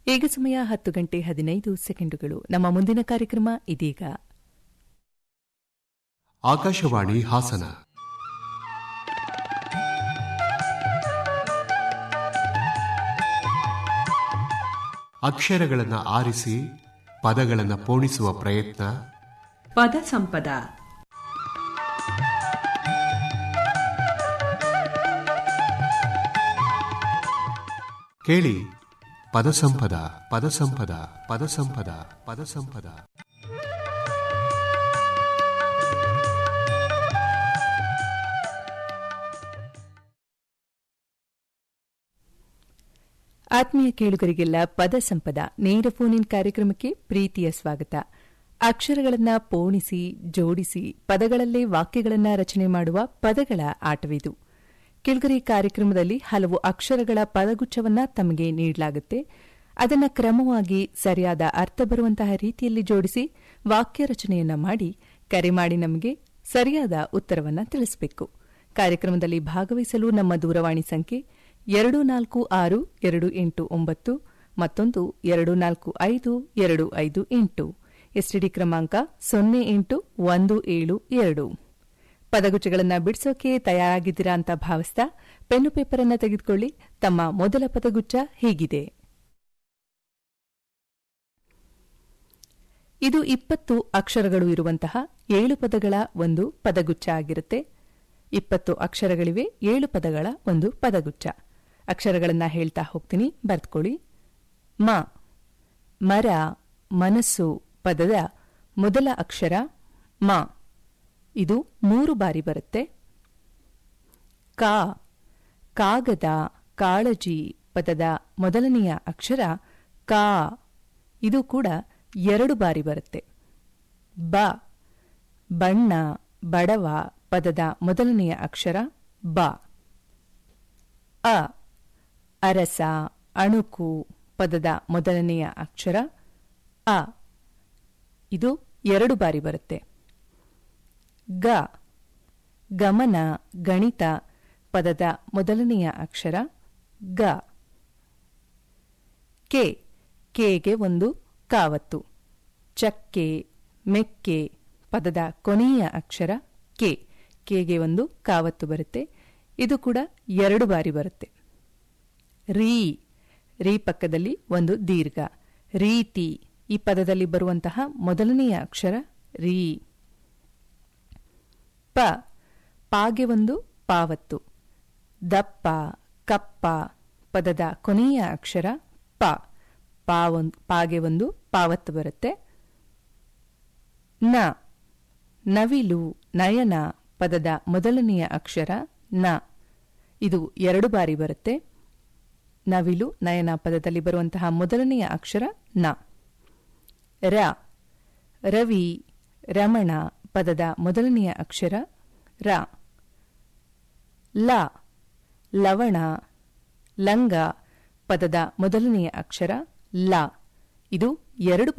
ಈಗ ಸಮಯ ಹತ್ತು ಗಂಟೆ ಹದಿನೈದು ಸೆಕೆಂಡುಗಳು ನಮ್ಮ ಮುಂದಿನ ಕಾರ್ಯಕ್ರಮ ಇದೀಗ ಆಕಾಶವಾಣಿ ಹಾಸನ ಅಕ್ಷರಗಳನ್ನು ಆರಿಸಿ ಪದಗಳನ್ನು ಪೋಣಿಸುವ ಪ್ರಯತ್ನ ಪದ ಸಂಪದ ಕೇಳಿ ಪದಸಂಪದ ಪದಸಂಪದ ಪದಸಂಪದ ಪದಸಂಪದ ಆತ್ಮೀಯ ಕೇಳುಗರಿಗೆಲ್ಲ ಪದ ಸಂಪದ ನೇರ ಫೋನ್ ಇನ್ ಕಾರ್ಯಕ್ರಮಕ್ಕೆ ಪ್ರೀತಿಯ ಸ್ವಾಗತ ಅಕ್ಷರಗಳನ್ನ ಪೋಣಿಸಿ ಜೋಡಿಸಿ ಪದಗಳಲ್ಲೇ ವಾಕ್ಯಗಳನ್ನ ರಚನೆ ಮಾಡುವ ಪದಗಳ ಆಟವಿದು ಕೆಳಗರಿ ಕಾರ್ಯಕ್ರಮದಲ್ಲಿ ಹಲವು ಅಕ್ಷರಗಳ ಪದಗುಚ್ಛವನ್ನ ತಮಗೆ ನೀಡಲಾಗುತ್ತೆ ಅದನ್ನ ಕ್ರಮವಾಗಿ ಸರಿಯಾದ ಅರ್ಥ ಬರುವಂತಹ ರೀತಿಯಲ್ಲಿ ಜೋಡಿಸಿ ವಾಕ್ಯ ರಚನೆಯನ್ನ ಮಾಡಿ ಕರೆ ಮಾಡಿ ನಮಗೆ ಸರಿಯಾದ ಉತ್ತರವನ್ನ ತಿಳಿಸಬೇಕು ಕಾರ್ಯಕ್ರಮದಲ್ಲಿ ಭಾಗವಹಿಸಲು ನಮ್ಮ ದೂರವಾಣಿ ಸಂಖ್ಯೆ ಎರಡು ನಾಲ್ಕು ಆರು ಎರಡು ಎಂಟು ಒಂಬತ್ತು ಮತ್ತೊಂದು ಎರಡು ನಾಲ್ಕು ಐದು ಎರಡು ಐದು ಎಂಟು ಎಸ್ಟಿಡಿ ಕ್ರಮಾಂಕ ಸೊನ್ನೆ ಎಂಟು ಒಂದು ಏಳು ಎರಡು ಪದಗುಚ್ಛಗಳನ್ನು ಬಿಡಿಸೋಕೆ ತಯಾರಾಗಿದ್ದೀರಾ ಅಂತ ಭಾವಿಸ್ತಾ ಪೆನ್ನು ಪೇಪರ್ ಅನ್ನ ತೆಗೆದುಕೊಳ್ಳಿ ತಮ್ಮ ಮೊದಲ ಪದಗುಚ್ಛ ಹೀಗಿದೆ ಇದು ಇಪ್ಪತ್ತು ಅಕ್ಷರಗಳು ಇರುವಂತಹ ಏಳು ಪದಗಳ ಒಂದು ಪದಗುಚ್ಛ ಆಗಿರುತ್ತೆ ಇಪ್ಪತ್ತು ಅಕ್ಷರಗಳಿವೆ ಏಳು ಪದಗಳ ಒಂದು ಪದಗುಚ್ಛ ಅಕ್ಷರಗಳನ್ನ ಹೇಳ್ತಾ ಹೋಗ್ತೀನಿ ಬರ್ತ್ಕೊಳ್ಳಿ ಮ ಮರ ಮನಸ್ಸು ಪದದ ಮೊದಲ ಅಕ್ಷರ ಮ ಇದು ಮೂರು ಬಾರಿ ಬರುತ್ತೆ ಕಾ ಕಾಗದ ಕಾಳಜಿ ಪದದ ಮೊದಲನೆಯ ಅಕ್ಷರ ಕಾ ಇದು ಕೂಡ ಎರಡು ಬಾರಿ ಬರುತ್ತೆ ಬ ಬಣ್ಣ ಬಡವ ಪದದ ಮೊದಲನೆಯ ಅಕ್ಷರ ಬ ಅ ಅರಸ ಅಣುಕು ಪದದ ಮೊದಲನೆಯ ಅಕ್ಷರ ಅ ಇದು ಎರಡು ಬಾರಿ ಬರುತ್ತೆ ಗ ಗಮನ ಗಣಿತ ಪದದ ಮೊದಲನೆಯ ಅಕ್ಷರ ಗ ಕೆ ಕೆಗೆ ಒಂದು ಕಾವತ್ತು ಚಕ್ಕೆ ಮೆಕ್ಕೆ ಪದದ ಕೊನೆಯ ಅಕ್ಷರ ಕೆ ಕೆಗೆ ಒಂದು ಕಾವತ್ತು ಬರುತ್ತೆ ಇದು ಕೂಡ ಎರಡು ಬಾರಿ ಬರುತ್ತೆ ರೀ ರೀ ಪಕ್ಕದಲ್ಲಿ ಒಂದು ದೀರ್ಘ ರೀತಿ ಈ ಪದದಲ್ಲಿ ಬರುವಂತಹ ಮೊದಲನೆಯ ಅಕ್ಷರ ರೀ ಪ ಪಾಗೆ ಒಂದು ಪಾವತ್ತು ದಪ್ಪ ಕಪ್ಪ ಪದದ ಕೊನೆಯ ಅಕ್ಷರ ಪ ಪಾಗೆ ಒಂದು ಪಾವತ್ತು ಬರುತ್ತೆ ನ ನವಿಲು ನಯನ ಪದದ ಮೊದಲನೆಯ ಅಕ್ಷರ ನ ಇದು ಎರಡು ಬಾರಿ ಬರುತ್ತೆ ನವಿಲು ನಯನ ಪದದಲ್ಲಿ ಬರುವಂತಹ ಮೊದಲನೆಯ ಅಕ್ಷರ ನ ರ ರವಿ ರಮಣ ಪದದ ಮೊದಲನೆಯ ಅಕ್ಷರ ರ ಲ ಲವಣ ಲಂಗ ಪದದ ಮೊದಲನೆಯ ಅಕ್ಷರ ಲ ಇದು ಎರಡು